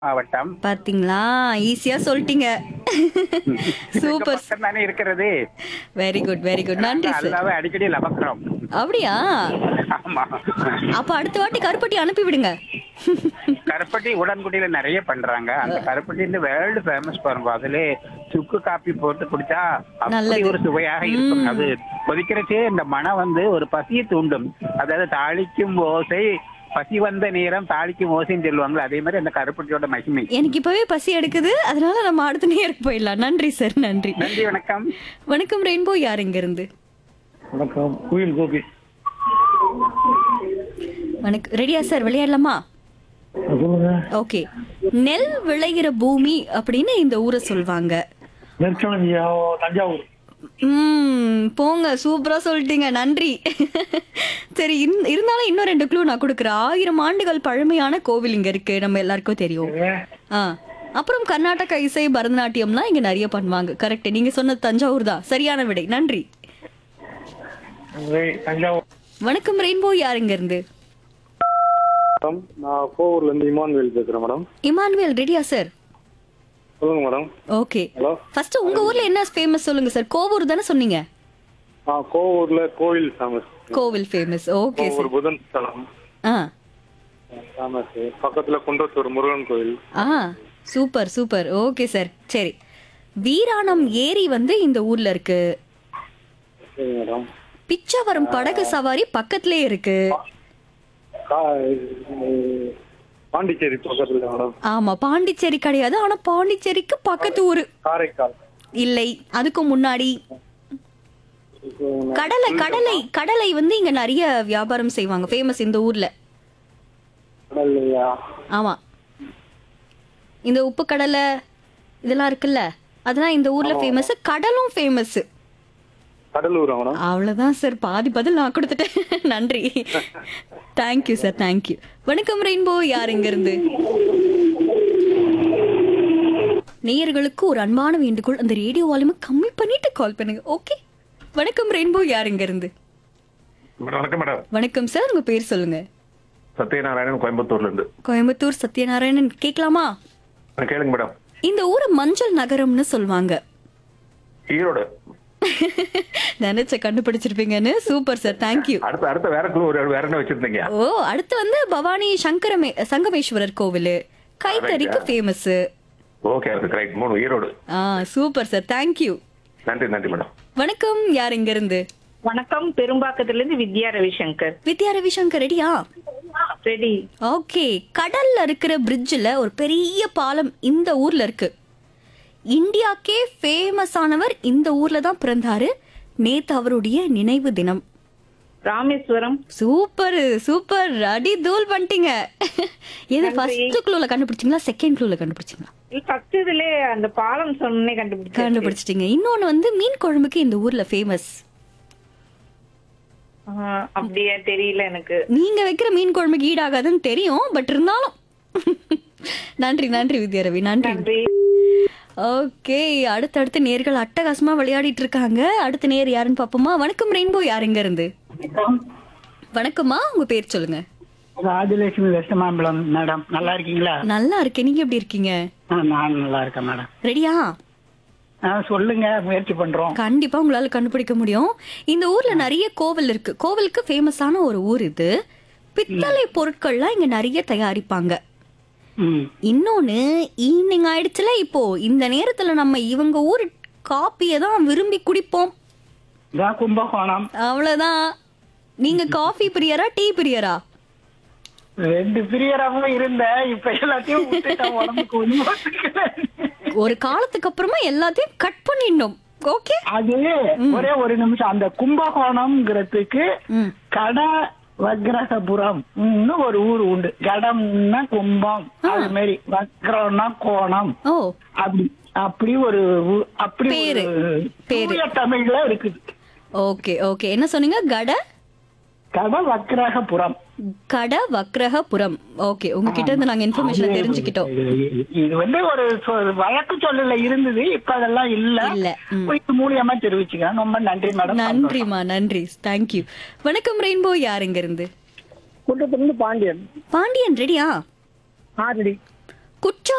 மாவட்டம் பாத்தீங்களா ஈஸியா சொல்லிட்டீங்க சூப்பர் பக்கம் தானே இருக்கிறது வெரி குட் வெரி குட் நன்றி சார் அல்லாவே அடிக்கடி லபக்குறோம் அப்படியா ஆமா அப்ப அடுத்த வாட்டி கருப்பட்டி அனுப்பி விடுங்க கருப்பட்டி உடன்குடியில நிறைய பண்றாங்க அந்த கருப்பட்டி இந்த வேர்ல்டு ஃபேமஸ் பாருங்க அதுல சுக்கு காப்பி போட்டு குடிச்சா அப்படி நல்லது. ஒரு சுவையாக இருக்கும் அது கொதிக்கிறச்சே இந்த மனம் வந்து ஒரு பசியை தூண்டும் அதாவது தாளிக்கும் ஓசை பசி வந்த நேரம் தாளிக்கும் ஓசைன்னு சொல்லுவாங்களே அதே மாதிரி அந்த கருப்பட்டியோட மகிமை எனக்கு இப்பவே பசி எடுக்குது அதனால நம்ம அடுத்த நேருக்கு போயிடலாம் நன்றி சார் நன்றி நன்றி வணக்கம் வணக்கம் ரெயின்போ யார் இங்க இருந்து வணக்கம் குயில் கோபி வணக்கம் ரெடியா சார் விளையாடலாமா சொல்லுங்க ஓகே நெல் விளைகிற பூமி அப்படின்னு இந்த ஊரை சொல்வாங்க நெற்களஞ்சியா தஞ்சாவூர் ம் போங்க சூப்பரா சொல்லிட்டீங்க நன்றி சரி இன்- இருந்தாலும் இன்னும் ரெண்டு க்ளூ நான் கொடுக்குறேன் ஆயிரம் ஆண்டுகள் பழமையான கோவில் இங்க இருக்கு நம்ம எல்லாருக்கும் தெரியும் ஆ அப்புறம் கர்நாடக இசை பரதநாட்டியம்லாம் இங்க நிறைய பண்ணுவாங்க கரெக்ட் நீங்க சொன்னது தஞ்சாவூர் தான் சரியான விடை நன்றி ஏய், தஞ்சாவூர் வணக்கம் ரெயின்போ யார் இங்க இருந்து மேடம் நான் கோவூர்ல இருந்து இமான்வேல் பேசுறேன் மேடம் இமானுவேல் ரெடியா சார் சொல்லுங்க மேடம் ஓகே ஹலோ ஃபர்ஸ்ட் உங்க ஊர்ல என்ன ஃபேமஸ் சொல்லுங்க சார் கோவூர் தானே சொன்னீங்க ஆ கோவூர்ல கோவில் ஃபேமஸ் கோவில் ஃபேமஸ் ஓகே கோவூர் சார் புதன் ஸ்தலம் ஆ ஃபேமஸ் பக்கத்துல குன்றத்தூர் முருகன் கோயில் ஆ சூப்பர் சூப்பர் ஓகே சார் சரி வீராணம் ஏரி வந்து இந்த ஊர்ல இருக்கு சரி மேடம் பிச்சாவரம் படகு சவாரி பக்கத்துலயே இருக்கு கா- இது, பாண்டிச்சேரி பக்கத்துல மேடம் ஆமா பாண்டிச்சேரி கிடையாது ஆனா பாண்டிச்சேரிக்கு பக்கத்து ஊரு காரைக்கால் இல்லை அதுக்கு முன்னாடி கடலை கடலை கடலை வந்து இங்க நிறைய வியாபாரம் செய்வாங்க ஃபேமஸ் இந்த ஊர்ல கடல்லையா ஆமா இந்த உப்பு கடலை இதெல்லாம் இருக்குல்ல அதெல்லாம் இந்த ஊர்ல ஃபேமஸ் கடலும் ஃபேமஸ் கடலூரா மேடம் அவ்வளவுதான் சார் பாதி பதில் நான் கொடுத்துட்டேன் நன்றி தேங்க்யூ சார் தேங்க்யூ வணக்கம் ரெயின்போ யார் இங்க இருந்து நேயர்களுக்கு ஒரு அன்பான வேண்டுகோள் அந்த ரேடியோ வால்யூமை கம்மி பண்ணிட்டு கால் பண்ணுங்க ஓகே வணக்கம் ரெயின்போ யார் இங்க இருந்து வணக்கம் மேடம் வணக்கம் சார் உங்க பேர் சொல்லுங்க சத்யநாராயணன் கோயம்புத்தூர்ல இருந்து கோயம்புத்தூர் சத்யநாராயணன் கேட்கலாமா ஆ, கேளுங்க மேடம் இந்த ஊரை மஞ்சள் நகரம்னு சொல்லுவாங்க ஈரோடு நினைச்ச கண்டுபிடிச்சிருப்பீங்கன்னு சூப்பர் சார் தேங்க்யூ அடுத்த அடுத்த வேற குழு ஒரு வேற என்ன வச்சிருந்தீங்க ஓ அடுத்து வந்து பவானி சங்கரமே சங்கமேஸ்வரர் கோவில் கைத்தறிக்கு ஃபேமஸ் ஓகே அதுக்கு ரைட் மூணு ஈரோடு ஆ சூப்பர் சார் தேங்க்யூ நன்றி நன்றி மேடம் வணக்கம் யார் இங்க இருந்து வணக்கம் பெரும்பாக்கத்துல இருந்து வித்யா ரவிசங்கர் வித்யா ரவிசங்கர் ரெடியா ரெடி ஓகே கடல்ல இருக்கிற பிரிட்ஜில் ஒரு பெரிய பாலம் இந்த ஊர்ல இருக்கு இந்தியாக்கே ஃபேமஸ் ஆனவர் இந்த ஊர்ல தான் பிறந்தாரு நேத்து அவருடைய நினைவு தினம் ராமேஸ்வரம் சூப்பர் சூப்பர் அடி தூள் பண்ணிட்டீங்க எது ஃபர்ஸ்ட் க்ளூல கண்டுபிடிச்சிங்களா செகண்ட் க்ளூல கண்டுபிடிச்சிங்களா ஃபர்ஸ்ட் இதுல அந்த பாலம் சொன்னே கண்டுபிடிச்சேன் கண்டுபிடிச்சிட்டீங்க இன்னொன்னு வந்து மீன் குழம்புக்கு இந்த ஊர்ல ஃபேமஸ் ஆஹ், அப்படியே தெரியல எனக்கு நீங்க வைக்கிற மீன் குழம்புக்கு ஈடாகாதுன்னு தெரியும் பட் இருந்தாலும் நன்றி நன்றி வித்யா ரவி நன்றி நன்றி ஓகே அடுத்தடுத்து நேர்கள் அட்டகாசமா விளையாடிட்டு இருக்காங்க அடுத்த நேர் யாருன்னு பாப்போமா வணக்கம் ரெயின்போ யாருங்க இருந்து வணக்கம்மா உங்க பேர் சொல்லுங்க ராஜலட்சுமி வெஸ்டமாம்பலம் மேடம் நல்லா இருக்கீங்களா நல்லா இருக்கேன் நீங்க எப்படி இருக்கீங்க ஆ, நான் நல்லா இருக்கேன் மேடம் ரெடியா ஆ, சொல்லுங்க முயற்சி பண்றோம் கண்டிப்பா உங்களால கண்டுபிடிக்க முடியும் இந்த ஊர்ல நிறைய கோவில் இருக்கு கோவிலுக்கு ஃபேமஸான ஒரு ஊர் இது பித்தளை பொருட்கள்லாம் இங்க நிறைய தயாரிப்பாங்க ம் இன்னொன்னு ஈவினிங் ஆயிடுச்சுல இப்போ இந்த நேரத்துல நம்ம இவங்க ஊர் காப்பியை தான் விரும்பி குடிப்போம் இதான் கும்பகோணம் அவ்வளவுதான் நீங்க காஃபி பிரியரா டீ பிரியரா ரெண்டு பிரியராகவும் இருந்தேன் இப்ப எல்லாத்தையும் விட்டுட்டேன் உடம்புக்கு ஒண்ணும் ஒத்துக்கல. ஒரு காலத்துக்கு அப்புறமா எல்லாத்தையும் கட் பண்ணிடணும் ஓகே அது ஒரே ஒரு நிமிஷம் அந்த கும்பகோணம்ங்கிறதுக்கு ம் கட வக்ரகபுரம் ஒரு ஊர் உண்டு கடம்னா கும்பம் அது மாதிரி வக்ரம்னா கோணம் ஓ அப்படி அப்படி ஒரு ஊ- அப்படி பேரு. ஒரு பேரு. தூய தமிழ்ல இருக்குது ஓகே ஓகே என்ன சொன்னீங்க கட கட வக்ரகபுரம் கட வக்ரகபுரம் ஓகே உங்ககிட்ட இருந்து நாங்க இன்ஃபர்மேஷன் தெரிஞ்சுக்கிட்டோம் இது- இது வந்து ஒரு சொ- வழக்கு சொல்லல இருந்தது இப்ப அதெல்லாம் இல்ல இல்ல, ம். இது மூலியமா தெரிவிச்சுக்கிறேன் ரொம்ப நன்றி மேடம் நன்றிமா நன்றி தேங்க்யூ வணக்கம் ரெயின்போ யாருங்க இருந்து குன்றத்திலிருந்து பாண்டியன் பாண்டியன் ரெடியா ஆல்ரெடி குற்றா